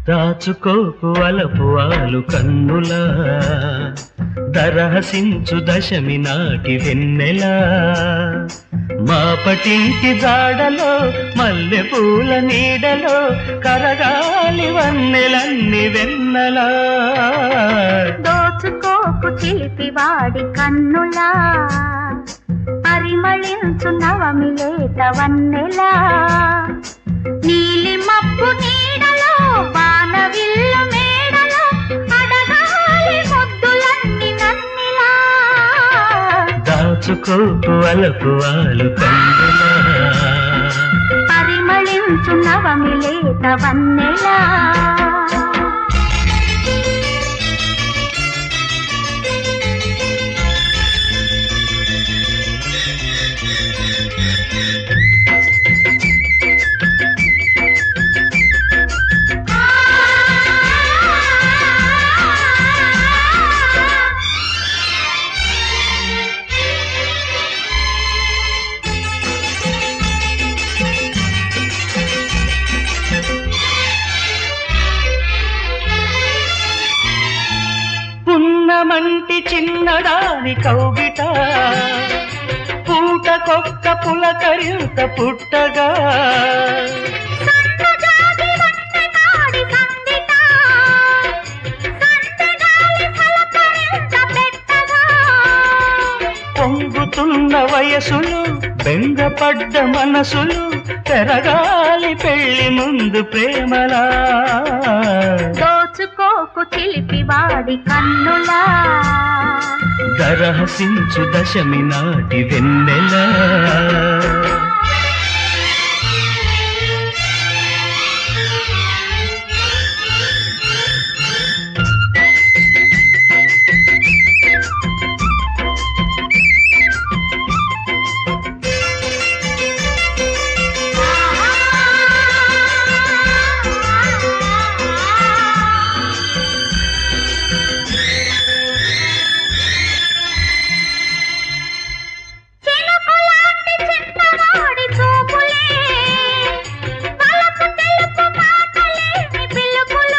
దాచుకోకు అలపు ఆలు కన్నులా దరహసించు దశమి నాటి వెన్నెలా మాపటింటి జాడలో మల్లె పూల నీడలో కరగాలి వన్నెలన్ని వెన్నెలా దోచుకోకు చిలిపి వాడి కన్నులా పరిమళించు నవమి లేత వన్నెలా నీలి మబ్బు నీడలో బాణవిల్లు మేడలో అడగాలి ముద్దులన్నీ నన్నిలా దాచుకోకు అలపు ఆలు కన్నులా పరిమళించు నవమి లేత వన్నెలా పున్నమంటి చిన్నదాని కౌగిట పూటకొక్క పులకరింత పుట్టగా సన్నజాజి వన్నెనాడి సందిట, సందెగాలి పలకరింత పెట్టగా. పొంగుతున్న వయసులు బెంగపడ్డ మనసులు పెరగాలి పెళ్లి ముందు ప్రేమలా దోచుకోకు చిలిపి వాడి కన్నులా దరహసించు దశమి నాటి వెన్నెలా చినుకులాంటి చిన్నవాడి చూపులే, వలపు తెలుపు మాటలేని పిలుపులు.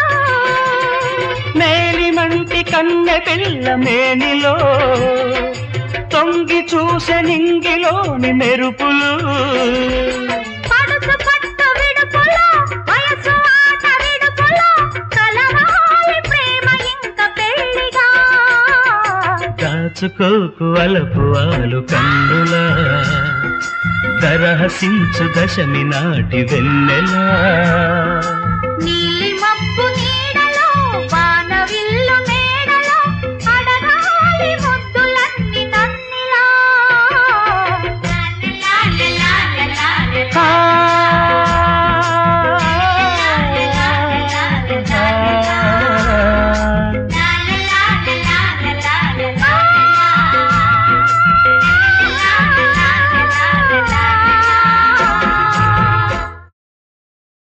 మేలిమంటి కన్నె పిల్ల మేనిలో తొంగి చూసె నింగిలోని మెరుపులు పడుచు పట్టు విడుపులో, వయసు ఆట విడుపులో, కలవాలి ప్రేమ ఇంక పెళ్లిగా. దాచుకోకు అలపు ఆలు కన్నులా దరహసించు దశమి నాటి వెన్నెలా నీలి